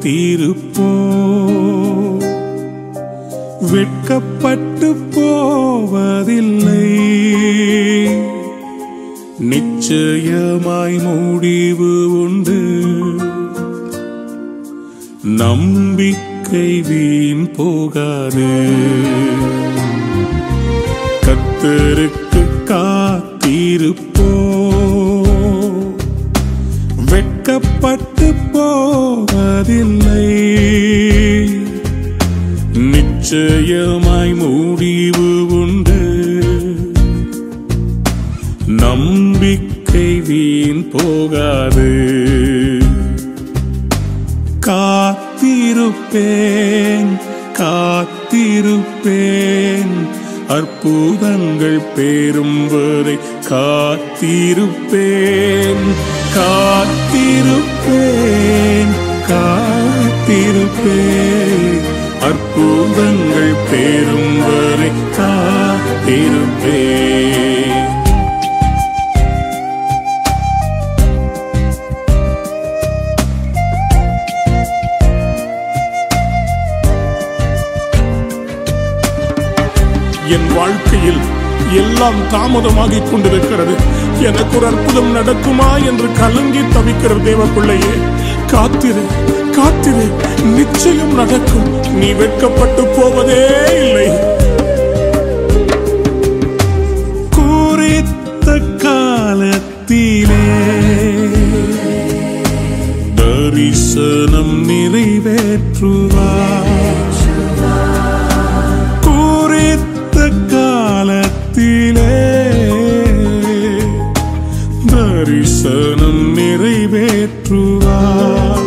காத்திருப்போ வெட்கப்பட்டு போவதில்லை நிச்சயமாய் முடிவு உண்டு நம்பிக்கை வீண் போகாது கத்தருக்கு காத்திருப்போ வெட்கப்பட்டு போவதில்லை நிச்சயமாய் முடிவு உண்டு நம்பிக்கை வீண் போகாது காத்திருப்பேன் காத்திருப்பேன் அற்புதங்கள் பேரும் வரை காத்திருப்பேன் காத்திருப்பேன் காத்திருப்பேன் அற்புதங்கள் பேரும் வரை காத்திருப்பேன் என் வாழ்க்கையில் எல்லாம் தாமதமாகிக் கொண்டிருக்கிறது எனக்கு ஒரு அற்புதம் நடக்குமா என்று கலங்கி தவிக்கிற தேவ பிள்ளையே காத்திரு காத்திரு நிச்சயம் நடக்கும் நீ வெட்கப்பட்டு போவதே இல்லை குறித்த காலத்திலே தரிசனம் நிறைவேற்றுவார் குறித்த காலத்திலே தரிசனம் நிறைவேற்றுவார்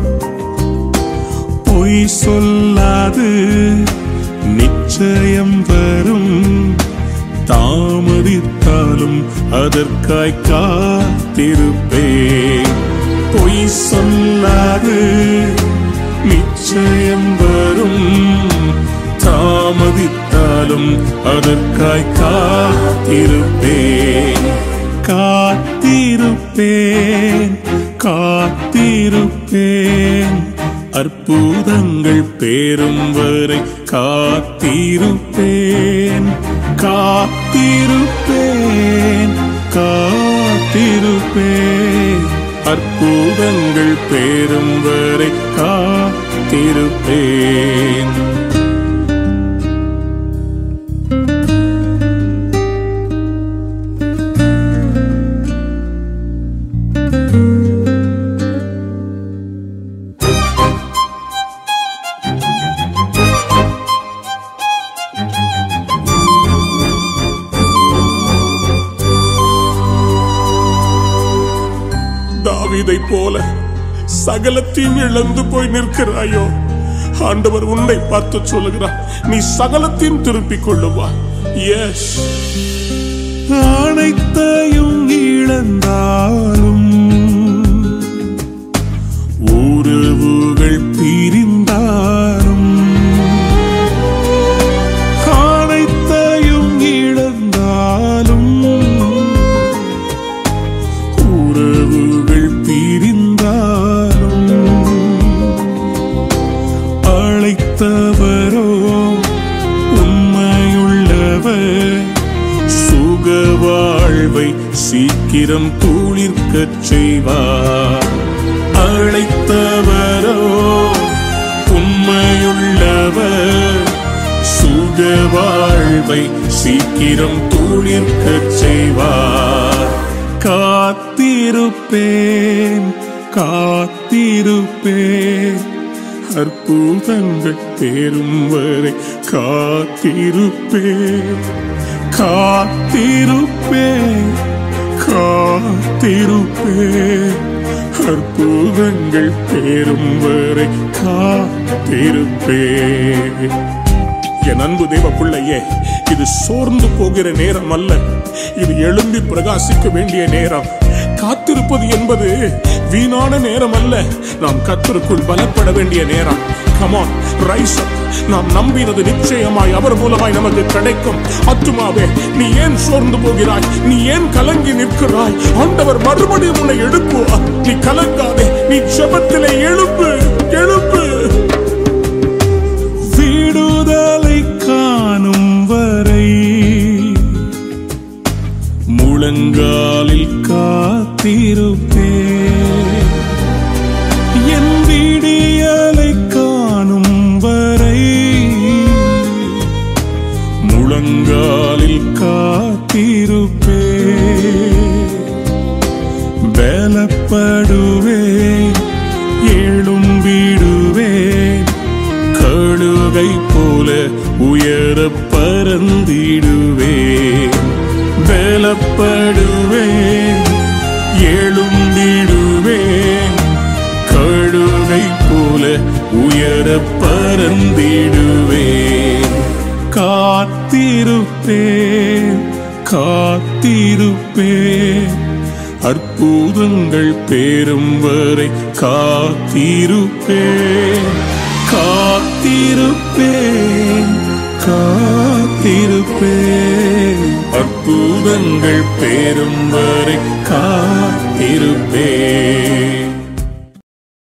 பொய் சொல்லாது நிச்சயம் வரும் தாமதித்தாலும் அதற்காய் காத்திருப்பேன் பொய் சொல்லாது நிச்சயம் வரும் தாமதித்தாலும் அதற்காய் காத்திருப்பேன் காத்திருப்பேன் காத்திருப்பேன் அற்புதங்கள் பேரும் வரை காத்திருப்பேன் காத்திருப்பேன் காத்திருப்பேன் அற்புதங்கள் பேரும் வரை காத்திருப்பேன் தாவீதை போல சகலத்தையும் இழந்து போய் நிற்கிறாயோ ஆண்டவர் உன்னை பார்த்து சொல்லுகிறார் நீ சகலத்தையும் திருப்பிக் கொள்ளுவா எஸ் அனைத்தையும் இழந்தாலும் உறவுகள் பிரிந்தாலும் அனைத்தையும் இழந்தாலும் உறவுகள் பிரிந்தாலும் அழைத்தவரோ உண்மையுள்ளவர் சுக வாழ்வை சீக்கிரம் துளிர்க்கச் செய்வார் அழைத்தவரோ உண்மையுள்ளவர் சுக வாழ்வை சீக்கிரம் துளிர்க்கச் செய்வார் காத்திருப்பேன் காத்திருப்பேன் அற்புதங்கள் பேரும் வரை காத்திருப்பேன் காத்திருப்பேன் காத்திருப்பேன் அற்புதங்கள் பேரும் வரை காத்திருப்பேன் என் அன்பு தேவ பிள்ளையே இது சோர்ந்து போகிற நேரம் அல்ல இது எழும்பி பிரகாசிக்க வேண்டிய நேரம் காத்திருப்பது என்பது வீணான நேரம் அல்ல நாம் கத்தருக்குள் பலப்பட வேண்டிய நேரம் கமான் ரைஸ் நாம் நம்பினது நிச்சயமாய் அவர் மூலமாய் நமக்கு கிடைக்கும் அத்துமாவே நீ ஏன் சோர்ந்து போகிறாய் நீ ஏன் கலங்கி நிற்கிறாய் ஆண்டவர் மறுபடியும் உன்னை எழுப்புவார் நீ கலங்காதே நீ ஜெபத்திலே எழுப்பு எழுப்பு உயர பறந்திடுவேன் பலப்படுவேன் எழும்பிடுவேன் கழுகை போல உயர பறந்திடுவேன் காத்திருப்பேன் காத்திருப்பேன் அற்புதங்கள் பேரும் வரை காத்திருப்பேன் காத்திருப்பேன் காத்திருப்பேன் அற்புதங்கள் பேரும் வரை காத்திருப்பேன்